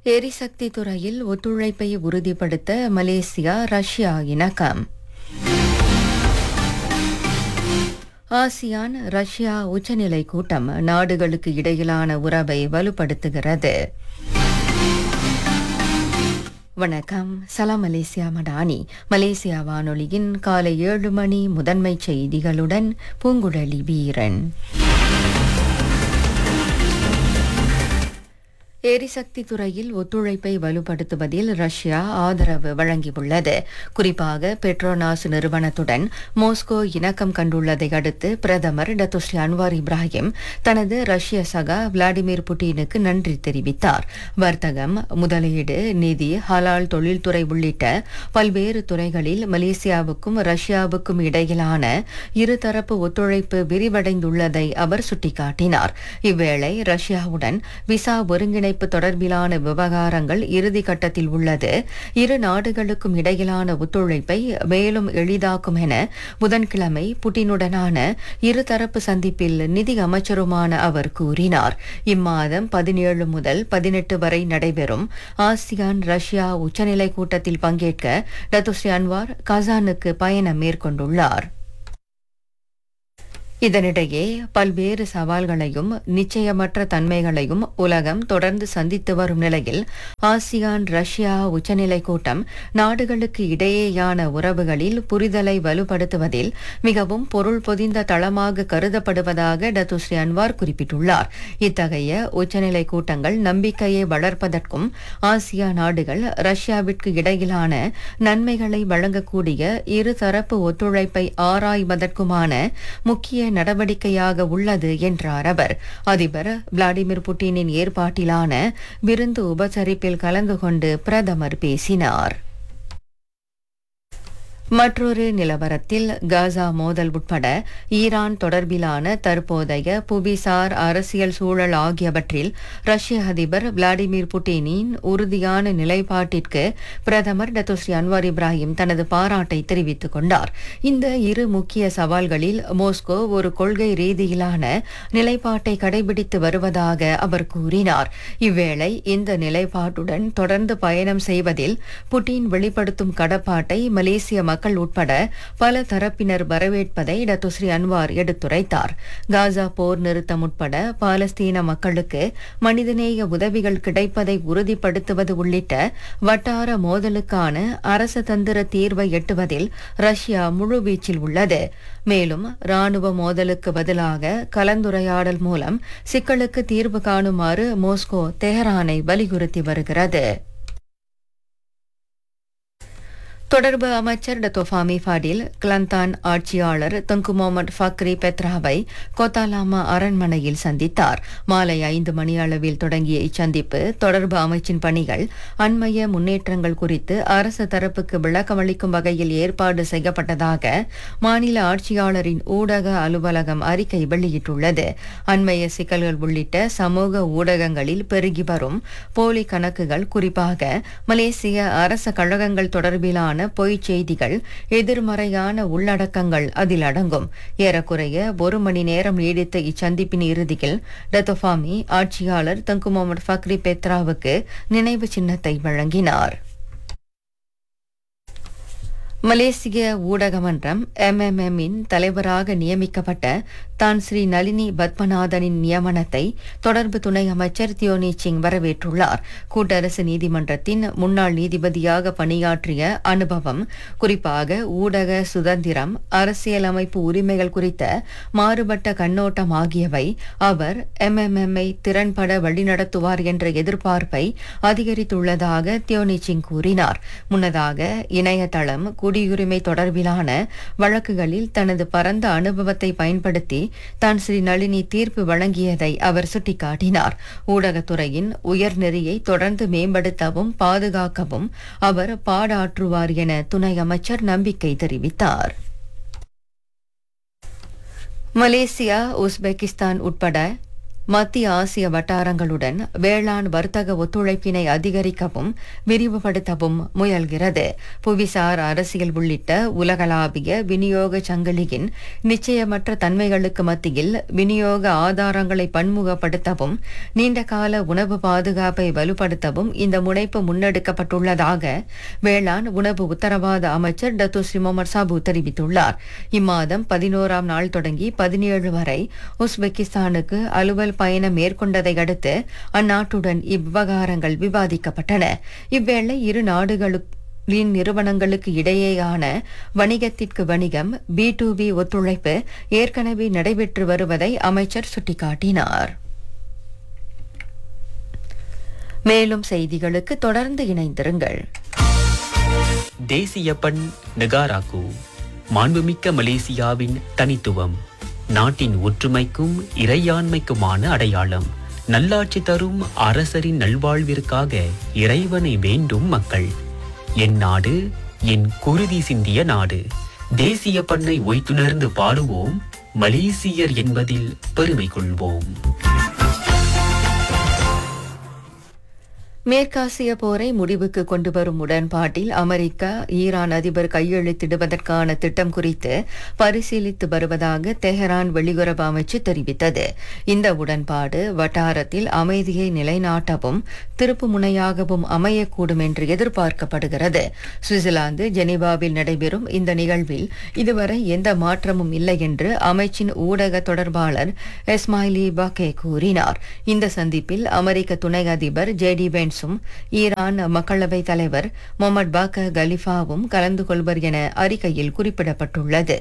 எரிசக்தி துறையில் ஒத்துழைப்பை உறுதிப்படுத்த மலேசியா ரஷ்யா இணக்கம் ஆசியான் ரஷ்யா உச்சநிலை கூட்டம் நாடுகளுக்கு இடையிலான உறவை வலுப்படுத்துகிறது வணக்கம் சலாம் மலேசியா மடானி மலேசியா வானொலியின் காலை ஏழு மணி முதன்மை செய்திகளுடன் பூங்குழலி வீரன் எரிசக்தி துறையில் ஒத்துழைப்பை வலுப்படுத்துவதில் ரஷ்யா ஆதரவு வழங்கியுள்ளது குறிப்பாக பெட்ரோனாஸ் நிறுவனத்துடன் மோஸ்கோ இணக்கம் கண்டுள்ளதை அடுத்து பிரதமர் டத்துஸ்ரீ அன்வார் இப்ராஹிம் தனது ரஷ்ய சகா விளாடிமிர் புட்டினுக்கு நன்றி தெரிவித்தார் வர்த்தகம் முதலீடு நிதி ஹலால் தொழில்துறை உள்ளிட்ட பல்வேறு துறைகளில் மலேசியாவுக்கும் ரஷ்யாவுக்கும் இடையிலான இருதரப்பு ஒத்துழைப்பு விரிவடைந்துள்ளதை அவர் சுட்டிக்காட்டினார் இவ்வேளை ரஷ்யாவுடன் விசா ஒருங்கிணைப்பு தொடர்பிலான விவகாரங்கள் இறுதி கட்டத்தில் உள்ளது இரு நாடுகளுக்கும் இடையிலான ஒத்துழைப்பை மேலும் எளிதாக்கும் என புதன்கிழமை புட்டினுடனான இருதரப்பு சந்திப்பில் நிதி அமைச்சருமான அவர் கூறினார் இம்மாதம் பதினேழு முதல் பதினெட்டு வரை நடைபெறும் ஆசியான் ரஷ்யா உச்சநிலை கூட்டத்தில் பங்கேற்க டத்துஸ்ரீ அன்வார் கசானுக்கு பயணம் மேற்கொண்டுள்ளார் இதனிடையே பல்வேறு சவால்களையும் நிச்சயமற்ற தன்மைகளையும் உலகம் தொடர்ந்து சந்தித்து வரும் நிலையில் ஆசியான் ரஷ்யா உச்சநிலை கூட்டம் நாடுகளுக்கு இடையேயான உறவுகளில் புரிதலை வலுப்படுத்துவதில் மிகவும் பொருள் பொதிந்த தளமாக கருதப்படுவதாக டத்துஸ்ரீ அன்வார் குறிப்பிட்டுள்ளார் இத்தகைய உச்சநிலை கூட்டங்கள் நம்பிக்கையை வளர்ப்பதற்கும் ஆசியா நாடுகள் ரஷ்யாவிற்கு இடையிலான நன்மைகளை வழங்கக்கூடிய இருதரப்பு ஒத்துழைப்பை ஆராய்வதற்குமான முக்கிய நடவடிக்கையாக உள்ளது என்றார் அவர் அதிபர் விளாடிமிர் புட்டினின் ஏற்பாட்டிலான விருந்து உபசரிப்பில் கலந்து கொண்டு பிரதமர் பேசினார் மற்றொரு நிலவரத்தில் காசா மோதல் உட்பட ஈரான் தொடர்பிலான தற்போதைய புவிசார் அரசியல் சூழல் ஆகியவற்றில் ரஷ்ய அதிபர் விளாடிமிர் புட்டினின் உறுதியான நிலைப்பாட்டிற்கு பிரதமர் டத்துஸ்ரீ அன்வார் இப்ராஹிம் தனது பாராட்டை தெரிவித்துக் கொண்டார் இந்த இரு முக்கிய சவால்களில் மோஸ்கோ ஒரு கொள்கை ரீதியிலான நிலைப்பாட்டை கடைபிடித்து வருவதாக அவர் கூறினார் இவ்வேளை இந்த நிலைப்பாட்டுடன் தொடர்ந்து பயணம் செய்வதில் புட்டின் வெளிப்படுத்தும் கடப்பாட்டை மலேசிய மக்கள் உட்பட பல தரப்பினர் வரவேற்பதை டத்துஸ்ரீ அன்வார் எடுத்துரைத்தார் காசா போர் நிறுத்தம் உட்பட பாலஸ்தீன மக்களுக்கு மனிதநேய உதவிகள் கிடைப்பதை உறுதிப்படுத்துவது உள்ளிட்ட வட்டார மோதலுக்கான அரச தந்திர தீர்வை எட்டுவதில் ரஷ்யா முழுவீச்சில் உள்ளது மேலும் ராணுவ மோதலுக்கு பதிலாக கலந்துரையாடல் மூலம் சிக்கலுக்கு தீர்வு காணுமாறு மோஸ்கோ தெஹரானை வலியுறுத்தி வருகிறது தொடர்பு அமைச்சர் டத்தோஃபாமி ஃபாடில் கிளந்தான் ஆட்சியாளர் தங்கு முகமது ஃபக்ரி பெத்ராவை கோத்தாலாமா அரண்மனையில் சந்தித்தார் மாலை ஐந்து மணி அளவில் தொடங்கிய இச்சந்திப்பு தொடர்பு அமைச்சின் பணிகள் அண்மைய முன்னேற்றங்கள் குறித்து அரசு தரப்புக்கு விளக்கமளிக்கும் வகையில் ஏற்பாடு செய்யப்பட்டதாக மாநில ஆட்சியாளரின் ஊடக அலுவலகம் அறிக்கை வெளியிட்டுள்ளது அண்மைய சிக்கல்கள் உள்ளிட்ட சமூக ஊடகங்களில் பெருகி வரும் போலி கணக்குகள் குறிப்பாக மலேசிய அரச கழகங்கள் தொடர்பிலான பொய்ச் செய்திகள் எதிர்மறையான உள்ளடக்கங்கள் அதில் அடங்கும் ஏறக்குறைய ஒரு மணி நேரம் நீடித்த இச்சந்திப்பின் இறுதியில் டத்தோஃபாமி ஆட்சியாளர் தங்கு முகமது ஃபக்ரி பெத்ராவுக்கு நினைவு சின்னத்தை வழங்கினார் மலேசிய ஊடக மன்றம் எம்எம்எம் இன் தலைவராக நியமிக்கப்பட்ட தான் ஸ்ரீ நளினி பத்மநாதனின் நியமனத்தை தொடர்பு துணை அமைச்சர் தியோனி சிங் வரவேற்றுள்ளார் கூட்டரசு நீதிமன்றத்தின் முன்னாள் நீதிபதியாக பணியாற்றிய அனுபவம் குறிப்பாக ஊடக சுதந்திரம் அரசியலமைப்பு உரிமைகள் குறித்த மாறுபட்ட கண்ணோட்டம் ஆகியவை அவர் எம்எம்எம்ஐ திறன்பட வழிநடத்துவார் என்ற எதிர்பார்ப்பை அதிகரித்துள்ளதாக தியோனி சிங் கூறினார் முன்னதாக இணையதளம் குடியுரிமை தொடர்பிலான வழக்குகளில் தனது பரந்த அனுபவத்தை பயன்படுத்தி தான் ஸ்ரீ நளினி தீர்ப்பு வழங்கியதை அவர் சுட்டிக்காட்டினார் ஊடகத்துறையின் உயர்நெறியை தொடர்ந்து மேம்படுத்தவும் பாதுகாக்கவும் அவர் பாடாற்றுவார் என துணை அமைச்சர் நம்பிக்கை தெரிவித்தார் மலேசியா உஸ்பெகிஸ்தான் உட்பட மத்திய ஆசிய வட்டாரங்களுடன் வேளாண் வர்த்தக ஒத்துழைப்பினை அதிகரிக்கவும் விரிவுபடுத்தவும் முயல்கிறது புவிசார் அரசியல் உள்ளிட்ட உலகளாவிய விநியோக சங்கிலியின் நிச்சயமற்ற தன்மைகளுக்கு மத்தியில் விநியோக ஆதாரங்களை பன்முகப்படுத்தவும் நீண்டகால உணவு பாதுகாப்பை வலுப்படுத்தவும் இந்த முனைப்பு முன்னெடுக்கப்பட்டுள்ளதாக வேளாண் உணவு உத்தரவாத அமைச்சர் டத்துஸ்ரீ முகமது சாபு தெரிவித்துள்ளார் இம்மாதம் பதினோராம் நாள் தொடங்கி பதினேழு வரை உஸ்பெகிஸ்தானுக்கு அலுவல் பயணம் மேற்கொண்டதை அடுத்து அந்நாட்டுடன் இவ்விவகாரங்கள் விவாதிக்கப்பட்டன இவ்வேளை இரு நாடுகளுக்கு நிறுவனங்களுக்கு இடையேயான வணிகத்திற்கு வணிகம் பி டு பி ஒத்துழைப்பு ஏற்கனவே நடைபெற்று வருவதை அமைச்சர் சுட்டிக்காட்டினார் மேலும் செய்திகளுக்கு தொடர்ந்து இணைந்திருங்கள் தேசிய பண் நெகாராக்கு மாண்புமிக்க மலேசியாவின் தனித்துவம் நாட்டின் ஒற்றுமைக்கும் இறையாண்மைக்குமான அடையாளம் நல்லாட்சி தரும் அரசரின் நல்வாழ்விற்காக இறைவனை வேண்டும் மக்கள் என் நாடு என் குருதி சிந்திய நாடு தேசிய பண்ணை ஒய்த்துணர்ந்து பாடுவோம் மலேசியர் என்பதில் பெருமை கொள்வோம் மேற்காசிய போரை முடிவுக்கு கொண்டு வரும் உடன்பாட்டில் அமெரிக்கா ஈரான் அதிபர் கையெழுத்திடுவதற்கான திட்டம் குறித்து பரிசீலித்து வருவதாக தெஹரான் வெளியுறவு அமைச்சு தெரிவித்தது இந்த உடன்பாடு வட்டாரத்தில் அமைதியை நிலைநாட்டவும் திருப்பு முனையாகவும் அமையக்கூடும் என்று எதிர்பார்க்கப்படுகிறது சுவிட்சர்லாந்து ஜெனீவாவில் நடைபெறும் இந்த நிகழ்வில் இதுவரை எந்த மாற்றமும் இல்லை என்று அமைச்சின் ஊடக தொடர்பாளர் எஸ்மாயிலி பாக்கே கூறினார் இந்த சந்திப்பில் அமெரிக்க துணை அதிபர் ஜே டி வென்ஸும் ஈரான் மக்களவைத் தலைவர் முகமது பாக்க கலிஃபாவும் கலந்து கொள்வர் என அறிக்கையில் குறிப்பிடப்பட்டுள்ளது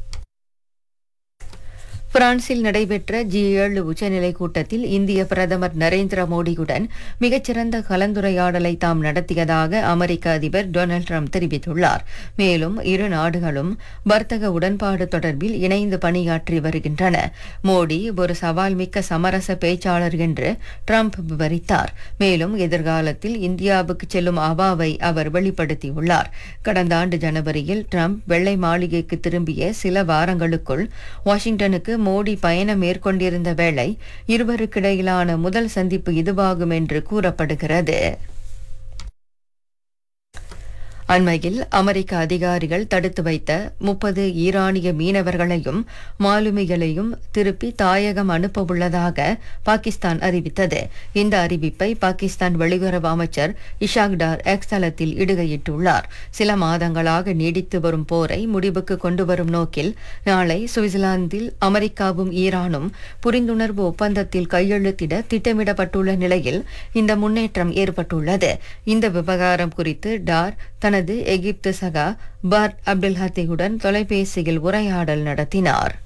பிரான்சில் நடைபெற்ற ஜி ஏழு உச்சநிலை கூட்டத்தில் இந்திய பிரதமர் நரேந்திர மோடியுடன் மிகச்சிறந்த கலந்துரையாடலை தாம் நடத்தியதாக அமெரிக்க அதிபர் டொனால்டு ட்ரம்ப் தெரிவித்துள்ளார் மேலும் இரு நாடுகளும் வர்த்தக உடன்பாடு தொடர்பில் இணைந்து பணியாற்றி வருகின்றன மோடி ஒரு சவால் மிக்க சமரச பேச்சாளர் என்று ட்ரம்ப் விவரித்தார் மேலும் எதிர்காலத்தில் இந்தியாவுக்கு செல்லும் அவாவை அவர் வெளிப்படுத்தியுள்ளார் கடந்த ஆண்டு ஜனவரியில் ட்ரம்ப் வெள்ளை மாளிகைக்கு திரும்பிய சில வாரங்களுக்குள் வாஷிங்டனுக்கு மோடி பயணம் மேற்கொண்டிருந்த வேளை இருவருக்கிடையிலான முதல் சந்திப்பு இதுவாகும் என்று கூறப்படுகிறது அண்மையில் அமெரிக்க அதிகாரிகள் தடுத்து வைத்த முப்பது ஈரானிய மீனவர்களையும் மாலுமிகளையும் திருப்பி தாயகம் அனுப்பவுள்ளதாக பாகிஸ்தான் அறிவித்தது இந்த அறிவிப்பை பாகிஸ்தான் வெளியுறவு அமைச்சர் இஷாக் டார் எக்ஸ் தளத்தில் இடுகையிட்டுள்ளார் சில மாதங்களாக நீடித்து வரும் போரை முடிவுக்கு கொண்டு வரும் நோக்கில் நாளை சுவிட்சர்லாந்தில் அமெரிக்காவும் ஈரானும் புரிந்துணர்வு ஒப்பந்தத்தில் கையெழுத்திட திட்டமிடப்பட்டுள்ள நிலையில் இந்த முன்னேற்றம் ஏற்பட்டுள்ளது இந்த விவகாரம் குறித்து டார் தனது எகிப்து சகா பர் அப்துல் ஹத்தியுடன் தொலைபேசியில் உரையாடல் நடத்தினார்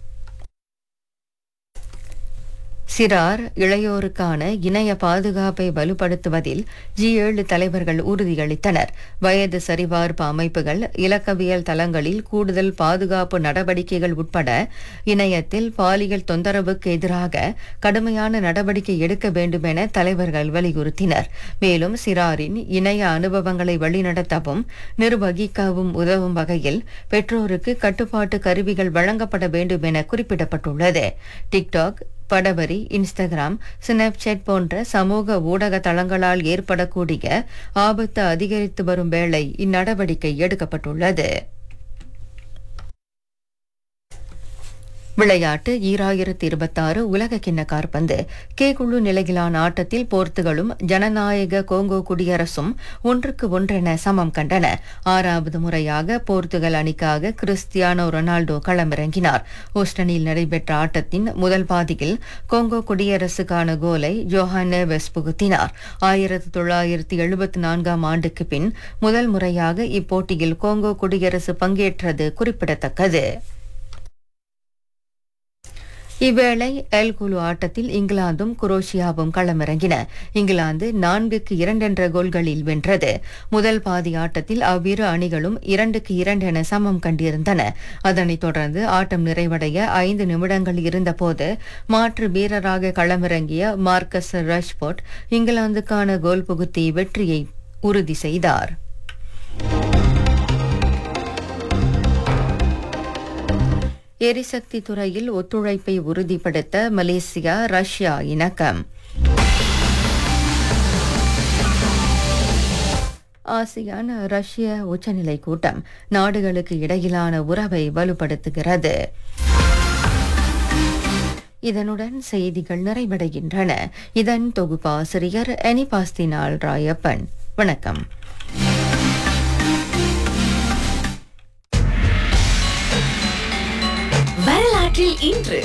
சிறார் இளையோருக்கான இணைய பாதுகாப்பை வலுப்படுத்துவதில் ஜி ஏழு தலைவர்கள் உறுதியளித்தனர் வயது சரிபார்ப்பு அமைப்புகள் இலக்கவியல் தளங்களில் கூடுதல் பாதுகாப்பு நடவடிக்கைகள் உட்பட இணையத்தில் பாலியல் தொந்தரவுக்கு எதிராக கடுமையான நடவடிக்கை எடுக்க வேண்டும் என தலைவர்கள் வலியுறுத்தினர் மேலும் சிறாரின் இணைய அனுபவங்களை வழிநடத்தவும் நிர்வகிக்கவும் உதவும் வகையில் பெற்றோருக்கு கட்டுப்பாட்டு கருவிகள் வழங்கப்பட வேண்டும் என குறிப்பிடப்பட்டுள்ளது டிக்டாக் படவரி இன்ஸ்டாகிராம் ஸ்னாப்சாட் போன்ற சமூக ஊடக தளங்களால் ஏற்படக்கூடிய ஆபத்து அதிகரித்து வரும் வேளை இந்நடவடிக்கை எடுக்கப்பட்டுள்ளது விளையாட்டு ஈராயிரத்தி இருபத்தாறு உலக கிண்ண காற்பந்து கே குழு நிலையிலான ஆட்டத்தில் போர்த்துகலும் ஜனநாயக கோங்கோ குடியரசும் ஒன்றுக்கு ஒன்றென சமம் கண்டன ஆறாவது முறையாக போர்த்துகல் அணிக்காக கிறிஸ்டியானோ ரொனால்டோ களமிறங்கினார் ஹூஸ்டனில் நடைபெற்ற ஆட்டத்தின் முதல் பாதியில் கோங்கோ குடியரசுக்கான கோலை ஜோஹானே வெஸ் புகுத்தினார் ஆயிரத்தி தொள்ளாயிரத்தி எழுபத்தி நான்காம் ஆண்டுக்கு பின் முதல் முறையாக இப்போட்டியில் கோங்கோ குடியரசு பங்கேற்றது குறிப்பிடத்தக்கது இவ்வேளை எல் குழு ஆட்டத்தில் இங்கிலாந்தும் குரோஷியாவும் களமிறங்கின இங்கிலாந்து நான்குக்கு இரண்டென்ற கோல்களில் வென்றது முதல் பாதி ஆட்டத்தில் அவ்விரு அணிகளும் இரண்டுக்கு இரண்டென சமம் கண்டிருந்தன அதனைத் தொடர்ந்து ஆட்டம் நிறைவடைய ஐந்து நிமிடங்கள் இருந்தபோது மாற்று வீரராக களமிறங்கிய மார்க்கஸ் ரஷ்போர்ட் இங்கிலாந்துக்கான கோல் புகுத்தி வெற்றியை உறுதி செய்தார் எரிசக்தி துறையில் ஒத்துழைப்பை உறுதிப்படுத்த மலேசியா ரஷ்யா இணக்கம் ஆசியான் ரஷ்ய உச்சநிலை கூட்டம் நாடுகளுக்கு இடையிலான உறவை வலுப்படுத்துகிறது இதனுடன் செய்திகள் நிறைவடைகின்றன இதன் தொகுப்பாசிரியர் அனிபாஸ்தினால் ராயப்பன் வணக்கம் வரலாற்றில் இன்று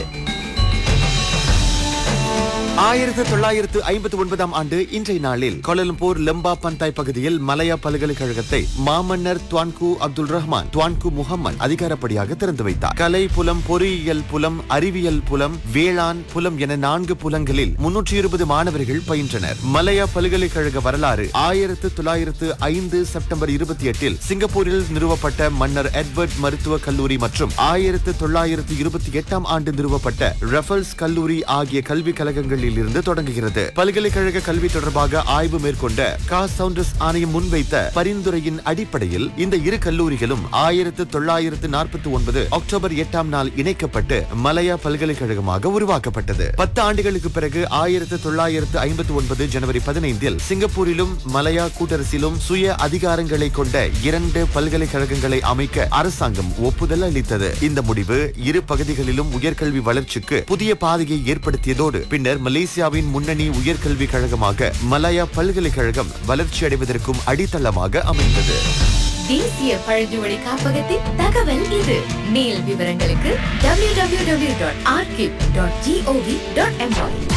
ஆயிரத்து தொள்ளாயிரத்து ஐம்பத்தி ஒன்பதாம் ஆண்டு இன்றைய நாளில் கோலலம்பூர் லெம்பா பந்தாய் பகுதியில் மலையா பல்கலைக்கழகத்தை மாமன்னர் Tuanku Abdul Rahman Tuanku Muhammad அதிகாரப்படியாக திறந்து வைத்தார் கலை புலம் பொறியியல் புலம் அறிவியல் புலம் வேளாண் புலம் என நான்கு புலங்களில் முன்னூற்றி இருபது மாணவர்கள் பயின்றனர் மலையா பல்கலைக்கழக வரலாறு ஆயிரத்து தொள்ளாயிரத்து ஐந்து செப்டம்பர் இருபத்தி எட்டில் சிங்கப்பூரில் நிறுவப்பட்ட மன்னர் எட்வர்ட் மருத்துவக் கல்லூரி மற்றும் ஆயிரத்து தொள்ளாயிரத்து இருபத்தி எட்டாம் ஆண்டு நிறுவப்பட்ட ரெஃபல்ஸ் கல்லூரி ஆகிய கல்விக் கழகங்களில் இருந்து தொடங்குகிறது பல்கலைக்கழக கல்வி தொடர்பாக ஆய்வு மேற்கொண்ட கா சவுண்டர்ஸ் ஆணையம் முன்வைத்த பரிந்துரையின் அடிப்படையில் இந்த இரு கல்லூரிகளும் ஆயிரத்து தொள்ளாயிரத்து நாற்பத்தி ஒன்பது அக்டோபர் எட்டாம் நாள் இணைக்கப்பட்டு மலையா பல்கலைக்கழகமாக உருவாக்கப்பட்டது பத்து ஆண்டுகளுக்கு பிறகு ஆயிரத்து தொள்ளாயிரத்து ஐம்பத்தி ஒன்பது ஜனவரி பதினைந்தில் சிங்கப்பூரிலும் மலையா கூட்டரசிலும் சுய அதிகாரங்களை கொண்ட இரண்டு பல்கலைக்கழகங்களை அமைக்க அரசாங்கம் ஒப்புதல் அளித்தது இந்த முடிவு இரு பகுதிகளிலும் உயர்கல்வி வளர்ச்சிக்கு புதிய பாதையை ஏற்படுத்தியதோடு பின்னர் மலேசியாவின் முன்னணி உயர்கல்வி கழகமாக மலாயா பல்கலைக்கழகம் வளர்ச்சியடைவதற்கும் அடித்தளமாக அமைந்தது தேசிய பழங்குடி காப்பகத்தின் தகவல் இது மேல் விவரங்களுக்கு www.archive.gov.my